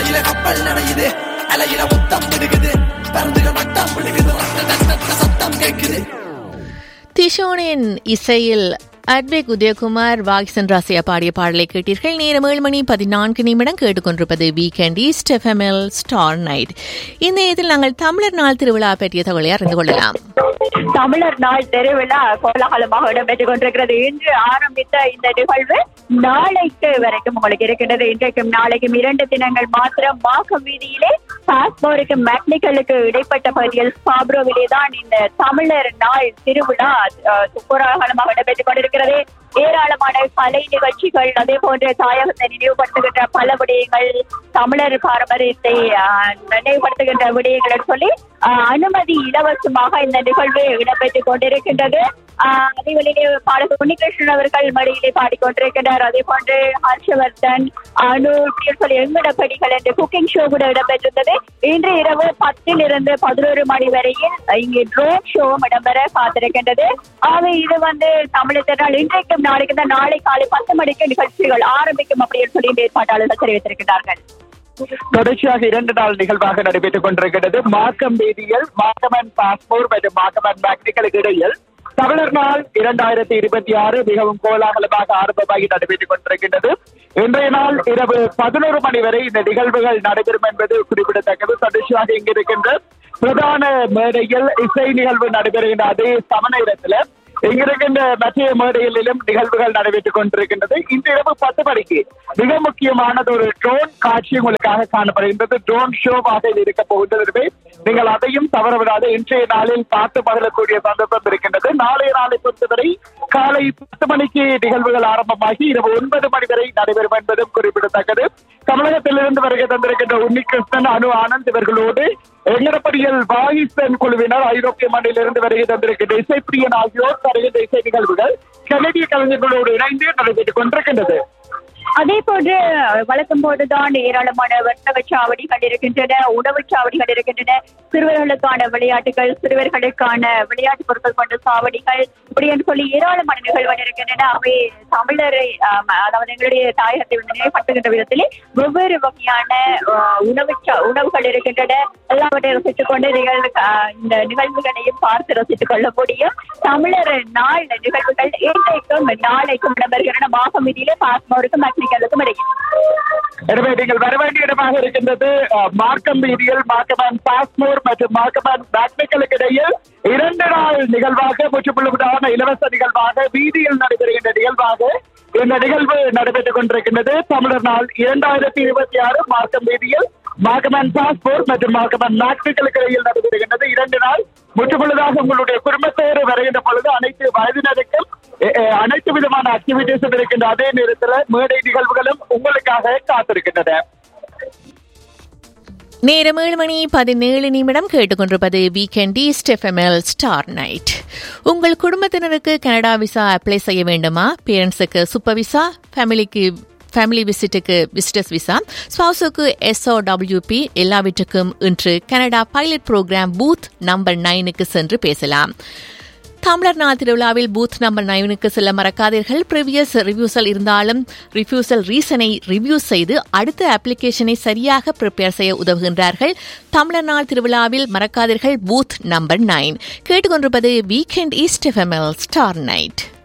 அலையில கப்பல் நடையுது அலையில முத்தம் விடுகுது பருந்துகள் வட்டம் விடுகுது ரத்த ரத்த சத்தம் கேட்குது திஷோனின் இசையில் அட்வேக் உதயகுமார் வாகிசன் ராசியா பாடிய பாடலை கேட்டீர்கள் நேரம் ஏழு மணி பதினான்கு நிமிடம் கேட்டுக்கொண்டிருப்பது வீக்கெண்ட் ஈஸ்ட் எஃப்எம்எல் ஸ்டார் நைட் இந்த இதில் நாங்கள் தமிழர் நாள் திருவிழா பற்றிய தகவலை அறிந்து கொள்ளலாம் தமிழர் நாள் திருவிழா கோலாகலமாக இடம்பெற்றுக் கொண்டிருக்கிறது இன்று ஆரம்பித்த இந்த நிகழ்வு நாளைக்கு வரைக்கும் உங்களுக்கு இருக்கின்றது இன்றைக்கும் நாளைக்கும் இரண்டு தினங்கள் மாத்திரம் மாக்கம் வீதியிலே பாஸ்போருக்கும் மெக்னிக்கலுக்கு இடைப்பட்ட பகுதியில் சாப்ரோவிலே தான் இந்த தமிழர் நாள் திருவிழா அஹ், கோலாகலமாக இடம்பெற்றுக் கொண்டிருக்கிறது ஏராளமான கலை நிகழ்ச்சிகள் அதே போன்று தாயகத்தை நினைவுபடுத்துகின்ற பல விடயங்கள் தமிழர் பாரம்பரியத்தை அஹ், நினைவுபடுத்துகின்ற விடயங்கள் என்று சொல்லி அஹ், அனுமதி இலவசமாக இந்த நிகழ்வு இடம்பெற்றுக் கொண்டிருக்கின்றது ஆஹ் அதே வழியிலே பாடகர் உன்னிகிருஷ்ணன் அவர்கள் மடியிலே பாடிக்கொண்டிருக்கின்றார் அதே போன்று ஹர்ஷவர்தன் அனு இப்படி சொல்லி எங்கடப்படிகள் என்ற குக்கிங் ஷோ கூட இடம்பெற்றிருந்தது இன்று இரவு பத்தில் இருந்து பதினோரு மணி வரையில் இங்கே ட்ரோன் ஷோவும் இடம்பெற காத்திருக்கின்றது ஆகவே இது வந்து தமிழகத்தினால் இன்றைக்கும் நாளைக்கு தான் நாளை காலை பத்து மணிக்கு நிகழ்ச்சிகள் ஆரம்பிக்கும் அப்படின்னு சொல்லி இந்த ஏற்பாட்டாளர்கள் தெரிவித்திருக்கிறார்கள் தொடர்ச்சியாக இரண்டு நாள் நிகழ்வாக நடைபெற்றுக் கொண்டிருக்கிறது மார்க்கம் வீதியில் மார்க்கமன் பாஸ்போர் மற்றும் மார்க்கமன் மேக்னிக்கலுக்கு இடையில் தமிழர் நாள் இரண்டாயிரத்தி இருபத்தி ஆறு மிகவும் கோலாகலமாக ஆரம்பமாகி நடைபெற்றுக் கொண்டிருக்கின்றது இன்றைய நாள் இரவு பதினோரு மணி வரை இந்த நிகழ்வுகள் நடைபெறும் என்பது குறிப்பிடத்தக்கது தொடர்ச்சியாக இங்கிருக்கின்ற பிரதான மேடையில் இசை நிகழ்வு நடைபெறுகின்ற அதே சம நேரத்தில் இங்கிருக்கின்ற மத்திய மேடைகளிலும் நிகழ்வுகள் நடைபெற்றுக் கொண்டிருக்கின்றது இன்று இரவு பத்து மணிக்கு மிக முக்கியமானது ஒரு ட்ரோன் காட்சி உங்களுக்காக காணப்படுகின்றது ட்ரோன் ஷோவாக இது இருக்க போகின்றது நீங்கள் அதையும் தவறவிடாது இன்றைய நாளில் பார்த்து மகிழக்கூடிய சந்தர்ப்பம் இருக்கின்றது நாளைய நாளை பொறுத்தவரை காலை பத்து மணிக்கு நிகழ்வுகள் ஆரம்பமாகி இரவு ஒன்பது மணி வரை நடைபெறும் என்பதும் குறிப்பிடத்தக்கது தமிழகத்திலிருந்து வருகை தந்திருக்கின்ற உன்னிகிருஷ்ணன் அனு ஆனந்த் இவர்களோடு எங்கடப்படியில் வாகிஸ்தான் குழுவினர் ஐரோப்பிய மண்ணிலிருந்து வருகை தந்திருக்கின்ற இசைப்பிரியன் ஆகியோர் தருகின்ற இசை நிகழ்வுகள் கனடிய கலைஞர்களோடு இணைந்து நடைபெற்றுக் கொண்டிருக்கின்றது அதே போன்று வழக்கம் போதுதான் ஏராளமான வர்த்தக சாவடிகள் இருக்கின்றன உணவுச் சாவடிகள் இருக்கின்றன சிறுவர்களுக்கான விளையாட்டுகள் சிறுவர்களுக்கான விளையாட்டு பொருட்கள் கொண்ட சாவடிகள் இப்படி என்று சொல்லி ஏராளமான நிகழ்வுகள் இருக்கின்றன அவை தமிழரை ஆம், அதாவது எங்களுடைய தாயகத்தை வந்து நினைவுபடுத்துகின்ற விதத்திலே வெவ்வேறு வகையான ஆஹ், உணவு சா- உணவுகள் இருக்கின்றன எல்லாவற்றையும் ரசித்துக் கொண்டு நிகழ்வு ஆஹ், இந்த நிகழ்வுகளையும் பார்த்து ரசித்துக் கொள்ள முடியும் தமிழர் நாள் நிகழ்வுகள் இன்றைக்கும் நாளைக்கும் இடம்பெறுகின்றன மாகம் விதியிலே பாஸ்மோருக்கும் மெக்னிக்கலுக்கும் இடையே எனவே நீங்கள் வர வேண்டிய இடமாக இருக்கின்றது அஹ், மார்க்கம் வீதியில் மார்க்கமேன் பாஸ்மோர் மற்றும் மார்க்கமேன் மேக்னிக்கலுக்கு இடையில் இரண்டு நாள் நிகழ்வாக முற்றுப்புள்ளுடான இலவச நிகழ்வாக வீதியில் நடைபெறுகின்ற நிகழ்வாக இந்த நிகழ்வு நடைபெற்றுக் கொண்டிருக்கின்றது தமிழர் நாள் இரண்டாயிரத்தி இருபத்தி ஆறு மார்க்கம் வீதியில் மார்க்கமேன் பாஸ்போர்ட் மற்றும் மார்க்கமேன் மேக்னிக்கலுக்கு இடையில் நடைபெறுகின்றது இரண்டு நாள் முற்றுமுழுதாக உங்களுடைய குடும்பத்தோடு வருகின்ற பொழுது அனைத்து வயதினருக்கும் எ- எ- அனைத்து விதமான ஆக்டிவிட்டிஸும் இருக்கின்ற அதே நேரத்தில் மேடை நிகழ்வுகளும் உங்களுக்காக காத்திருக்கின்றன நேரம் ஏழு மணி பதினேழு நிமிடம் கேட்டுக்கொண்டிருப்பது வீக்கெண்ட் ஈஸ்ட் எஃப்எம்எல் ஸ்டார் நைட் உங்கள் குடும்பத்தினருக்கு கனடா விசா அப்ளை செய்ய வேண்டுமா பேரண்ட்ஸுக்கு சூப்பர் விசா ஃபேமிலிக்கு ஃபேமிலி விசிட்டுக்கு விசிட்டர்ஸ் விசா ஸ்பவுஸுக்கு எஸ்ஓடபிள்யூபி எல்லாவற்றுக்கும் இன்று Canada pilot program booth number நைனுக்கு சென்று பேசலாம் தமிழர் நாள் திருவிழாவில் பூத் நம்பர் நைனுக்கு செல்ல மறக்காதீர்கள் ப்ரிவியஸ் ரிவ்யூசல் இருந்தாலும் ரிஃப்யூசல் ரீசனை ரிவ்யூ செய்து அடுத்த அப்ளிகேஷனை சரியாக ப்ரிப்பேர் செய்ய உதவுகின்றார்கள் தமிழர் நாள் திருவிழாவில் மறக்காதீர்கள் பூத் நம்பர் நைன் கேட்டுக்கொண்டிருப்பது வீக்கெண்ட் ஈஸ்ட் எஃப்எம்எல் ஸ்டார் நைட்